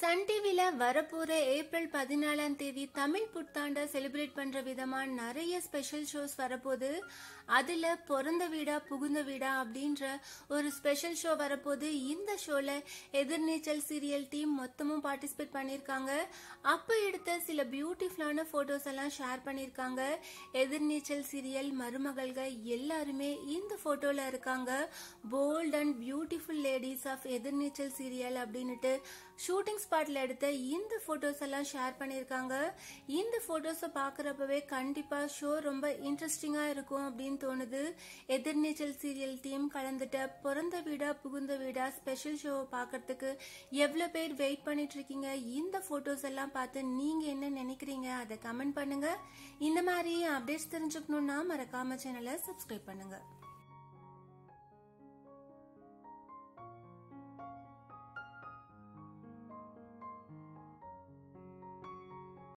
Sun டிவில வரப்போற April பதினாலாம் தேதி தமிழ் புத்தாண்டை செலிப்ரேட் பண்ற விதமா நிறைய ஸ்பெஷல் ஷோஸ் வரப்போகுது அதுல பிறந்த வீடா புகுந்த வீடா அப்படின்ற ஒரு ஸ்பெஷல் ஷோ வரப்போகுது இந்த ஷோல எதிர்நீச்சல் சீரியல் டீம் மொத்தமும் பார்ட்டிசிபேட் பண்ணியிருக்காங்க அப்ப எடுத்த சில பியூட்டிஃபுல்லான போட்டோஸ் எல்லாம் ஷேர் பண்ணியிருக்காங்க எதிர்நீச்சல் சீரியல் மருமகள்கள் எல்லாருமே இந்த போட்டோல இருக்காங்க bold and beautiful ladies of Ethirneechal serial அப்படின்னுட்டு ஷூட்டிங் ஸ்பாட்ல எடுத்த இந்த போட்டோஸ் எல்லாம் ஷேர் பண்ணியிருக்காங்க இந்த போட்டோஸை பார்க்குறப்பவே கண்டிப்பா ஷோ ரொம்ப இன்ட்ரெஸ்டிங்கா இருக்கும் அப்படின்னு தோணுது எதிர்நீச்சல் சீரியல் டீம் கலந்துட்ட பிறந்த வீடா புகுந்த வீடா ஸ்பெஷல் ஷோவை பார்க்கறதுக்கு எவ்வளோ பேர் வெயிட் பண்ணிட்டு இருக்கீங்க இந்த போட்டோஸ் எல்லாம் பார்த்து நீங்க என்ன நினைக்கிறீங்க அதை கமெண்ட் பண்ணுங்க இந்த மாதிரி அப்டேட்ஸ் தெரிஞ்சுக்கணும்னா மறக்காம சேனலை சப்ஸ்கிரைப் பண்ணுங்க